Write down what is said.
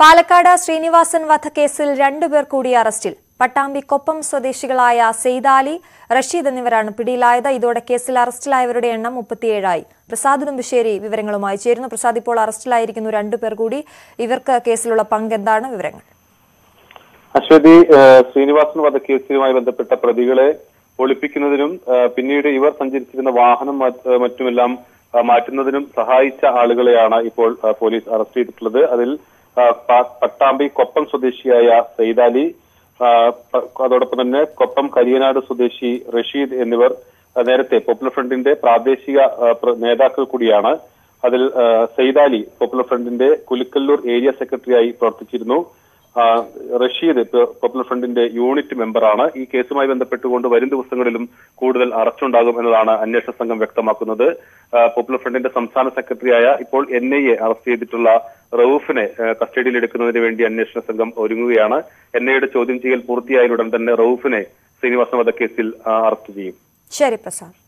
പാലക്കാട് ശ്രീനിവാസൻ വധക്കേസിൽ രണ്ടുപേർ കൂടി അറസ്റ്റിൽ പട്ടാമ്പി കൊപ്പം സ്വദേശികളായ സെയ്താലി റഷീദ് എന്നിവരാണ് പിടിയിലായത് ഇതോടെ കേസിൽ അറസ്റ്റിലായവരുടെ എണ്ണം മുപ്പത്തിയേഴായി പ്രസാദ് തുമ്പശ്ശേരി വിവരങ്ങളുമായി ചേരുന്നു പ്രസാദ് ഇപ്പോൾ അറസ്റ്റിലായിരിക്കുന്നു രണ്ടുപേർ കൂടി ഇവർക്ക് കേസിലുള്ള പങ്ക് എന്താണ് വിവരങ്ങൾ അശ്വതി ഏഹ്, ശ്രീനിവാസൻ വധക്കേസുമായി ബന്ധപ്പെട്ട പ്രതികളെ ഒളിപ്പിക്കുന്നതിനും ഏഹ്, പിന്നീട് ഇവർ സഞ്ചരിച്ചിരുന്ന വാഹനം മറ്റ്- ഏഹ്, മറ്റുമെല്ലാം ഏഹ്, മാറ്റുന്നതിനും സഹായിച്ച ആളുകളെയാണ് ഇപ്പോൾ ഏഹ്, പോലീസ് അറസ്റ്റ് ചെയ്തിട്ടുള്ളത് അതിൽ ഏഹ്, പ- പട്ടാമ്പി കൊപ്പം സ്വദേശിയായ സൈദാലി ഏഹ്, പ- അതോടൊപ്പം തന്നെ കൊപ്പം കരിയനാട് സ്വദേശി റഷീദ് എന്നിവർ ഏഹ്, നേരത്തെ പോപ്പുലർ ഫ്രണ്ടിന്റെ പ്രാദേശിക ഏഹ്, പ്ര- നേതാക്കൾ കൂടിയാണ് അതിൽ ഏഹ്, സൈദാലി പോപ്പുലർ ഫ്രണ്ടിന്റെ കുലുക്കല്ലൂർ ഏരിയ സെക്രട്ടറിയായി പ്രവർത്തിച്ചിരുന്നു ആ, റഷീദ് പോ- പോപ്പുലർ ഫ്രണ്ടിന്റെ യൂണിറ്റ് മെമ്പറാണ് ഈ കേസുമായി ബന്ധപ്പെട്ടുകൊണ്ട് വരും ദിവസങ്ങളിലും കൂടുതൽ അറസ്റ്റ് ഉണ്ടാകും എന്നതാണ് അന്വേഷണ സംഘം വ്യക്തമാക്കുന്നത് ആ, പോപ്പുലർ ഫ്രണ്ടിന്റെ സംസ്ഥാന സെക്രട്ടറിയായ ഇപ്പോൾ എൻ ഐ എ അറസ്റ്റ് ചെയ്തിട്ടുള്ള റൌഫിനെ ആ, കസ്റ്റഡിയിൽ എടുക്കുന്നതിന് വേണ്ടി അന്വേഷണ സംഘം ഒരുങ്ങുകയാണ് എൻ ഐയുടെ ചോദ്യം ചെയ്യൽ പൂർത്തിയായയുടൻ തന്നെ റൌഫിനെ ശ്രീനിവാസൻ വധക്കേസിൽ ആ, അറസ്റ്റ് ചെയ്യും ശരി പ്രസാദ്